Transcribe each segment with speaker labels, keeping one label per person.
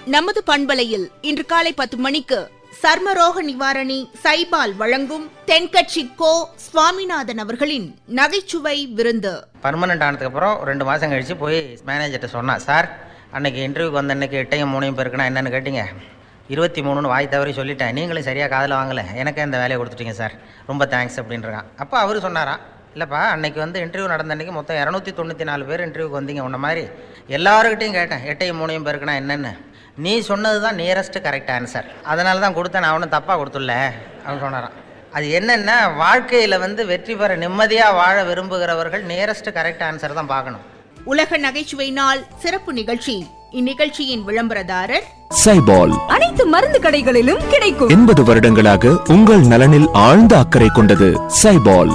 Speaker 1: நமது பண்பலையில் இன்று காலை பத்து மணிக்கு சர்மரோக நிவாரணி சைபால் வழங்கும் தென்கட்சி கோ சுவாமிநாதன் அவர்களின் நகைச்சுவை விருந்து
Speaker 2: பர்மனெண்ட் ஆனதுக்கப்புறம் ரெண்டு மாதம் கழித்து போய் மேனேஜர்கிட்ட சொன்னான் சார் அன்னைக்கு இன்டர்வியூக்கு வந்த அன்னைக்கு எட்டையும் மூணையும் பேருக்குன்னா என்னென்னு கேட்டிங்க இருபத்தி மூணுன்னு வாய் தவறி சொல்லிட்டேன் நீங்களும் சரியாக காதில் வாங்கலை எனக்கே இந்த வேலையை கொடுத்துட்டீங்க சார் ரொம்ப தேங்க்ஸ் அப்படின்றான் அப்போ அவர் சொன்னாராம் இல்லைப்பா அன்னைக்கு வந்து இன்டர்வியூ நடந்த அன்னைக்கு மொத்தம் இரநூத்தி தொண்ணூற்றி நாலு பேர் இன்டர்வியூக்கு வந்தீங்க உன்ன மாதிரி எல்லாருக்கிட்டையும் கேட்டேன் எட்டையும் மூணையும் பேருக்குன்னா என்னென்னு நீ சொன்னது தான் நியரஸ்ட் கரெக்ட் ஆன்சர் அதனால தான் கொடுத்தேன் நான் ஒன்றும் தப்பாக கொடுத்துடல அப்படின்னு சொன்னாராம் அது என்னென்னா வாழ்க்கையில் வந்து வெற்றி பெற நிம்மதியாக வாழ விரும்புகிறவர்கள் நியரஸ்ட் கரெக்ட் ஆன்சர் தான் பார்க்கணும்
Speaker 1: உலக நகைச்சுவை நாள் சிறப்பு நிகழ்ச்சி இந்நிகழ்ச்சியின் விளம்பரதாரர்
Speaker 3: சைபால்
Speaker 4: அனைத்து மருந்து கடைகளிலும் கிடைக்கும்
Speaker 3: எண்பது வருடங்களாக உங்கள் நலனில் ஆழ்ந்த அக்கறை கொண்டது சைபால்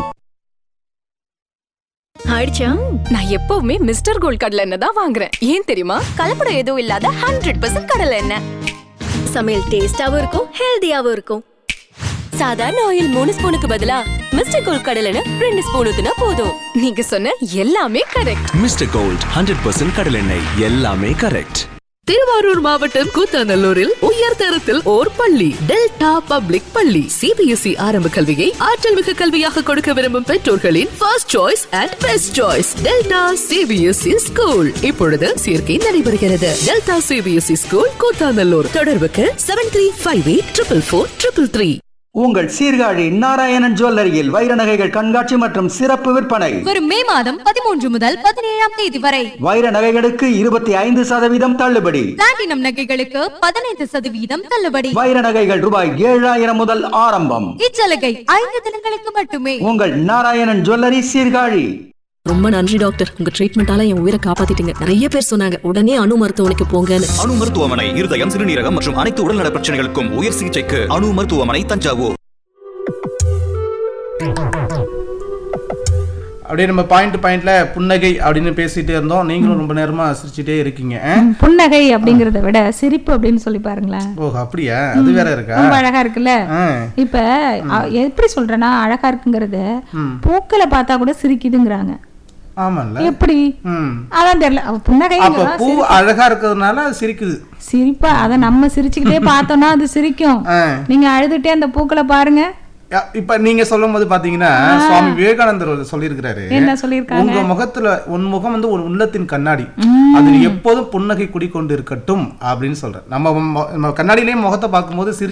Speaker 5: ஆயிடுச்சா நான் எப்பவுமே மிஸ்டர் கோல்ட் கடலை எண்ணெய் தான் வாங்குறேன் ஏன் தெரியுமா கலப்படம் எதுவும் இல்லாத ஹண்ட்ரட் பர்சன்ட் கடலை எண்ணெய்
Speaker 6: சமையல் டேஸ்டாவும் இருக்கும் ஹெல்தியாவும் இருக்கும்
Speaker 5: சாதாரண ஆயில் மூணு ஸ்பூனுக்கு பதிலா மிஸ்டர் கோல்ட் கடலை எண்ணெய் ரெண்டு ஸ்பூன் ஊத்துனா போதும் நீங்க சொன்ன எல்லாமே correct
Speaker 3: mister Gold hundred percent கடலெண்ணெய் எல்லாமே கரெக்ட்
Speaker 7: திருவாரூர் மாவட்டம் கூத்தாநல்லூரில் உயர் தரத்தில் ஓர் பள்ளி டெல்டா பப்ளிக் பள்ளி சிபிஎஸ்இ ஆரம்ப கல்வியை ஆற்றல் மிகு கல்வியாக கொடுக்க விரும்பும் பெற்றோர்களின் first choice and best choice Delta CBSE school இப்பொழுது சேர்க்கை நடைபெறுகிறது டெல்டா சிபிஎஸ்இ ஸ்கூல் கூத்தாநல்லூர் தொடர்புக்கு seven three five eight triple four triple three
Speaker 8: உங்கள் சீர்காழி நாராயணன் ஜுவல்லரியில் வைர நகைகள் கண்காட்சி மற்றும் சிறப்பு விற்பனை
Speaker 4: வரும் மே மாதம் பதிமூன்று முதல் பதினேழாம் தேதி வரை
Speaker 8: வைர நகைகளுக்கு இருபத்தி ஐந்து சதவீதம் தள்ளுபடி
Speaker 4: பிளாட்டினம் நகைகளுக்கு பதினைந்து சதவீதம் தள்ளுபடி
Speaker 8: வைர நகைகள் ரூபாய் ஏழாயிரம் முதல் ஆரம்பம்
Speaker 4: இச்சலுகை ஐந்து தினங்களுக்கு மட்டுமே
Speaker 8: உங்கள் நாராயணன் ஜுவல்லரி சீர்காழி
Speaker 7: ரொம்ப நன்றி டாக்டர் உங்க ட்ரீட்மெண்டால என் உயிரை காப்பாத்திட்டீங்க நிறைய பேர் சொன்னாங்க உடனே அணு மருத்துவமனைக்கு போங்கன்னு
Speaker 9: அணு மருத்துவமனை இருதயம் சிறுநீரகம் மற்றும் அனைத்து உடல்நல பிரச்சனைகளுக்கும் உயர் சிகிச்சைக்கு அணு மருத்துவமனை தஞ்சாவூர்
Speaker 10: அப்படியே நம்ம பாயிண்ட் பாயிண்ட்ல புன்னகை அப்படின்னு பேசிட்டே இருந்தோம் நீங்களும் ரொம்ப நேரமா சிரிச்சிட்டே இருக்கீங்க ஆ?
Speaker 11: புன்னகை அப்படிங்கறத விட சிரிப்பு அப்படின்னு சொல்லி பாருங்களேன்
Speaker 10: ஓ அப்படியா அது வேற இருக்கா
Speaker 11: ரொம்ப அழகா இருக்குல்ல
Speaker 10: ஆ.
Speaker 11: இப்ப அ- எப்படி சொல்றேன்னா அழகா இருக்குங்கிறது
Speaker 10: ம்.
Speaker 11: பூக்களை பார்த்தா கூட சிரிக்குதுங்கிறாங்க
Speaker 10: ஆமால்ல
Speaker 11: எப்படி
Speaker 10: ம்
Speaker 11: அதான் தெரியல அவ புன்னகை
Speaker 10: அப்ப பூ அழகா இருக்கிறதுனால அது சிரிக்குது
Speaker 11: சிரிப்பா அத நம்ம சிரிச்சுக்கிட்டே பார்த்தோம்னா அது சிரிக்கும்
Speaker 10: ஆ.
Speaker 11: நீங்க அழுதுட்டே அந்த பூக்களை பாருங்க
Speaker 10: யா- இப்ப நீங்க சொல்லும் போது பாத்தீங்கன்னா சுவாமி விவேகானந்தர் ஒரு சொல்லியிருக்கிறாரு
Speaker 11: என்ன சொல்லியிருக்காங்க?
Speaker 10: உங்க முகத்துல உன் முகம் வந்து ஒரு உள்ளத்தின் கண்ணாடி அதில் எப்போதும் புன்னகை குடிக்கொண்டு இருக்கட்டும் அப்படின்னு சொல்றேன் நம்ம மொ- நம்ம கண்ணாடியிலேயே முகத்தை பார்க்கும்போது சிரிச்சு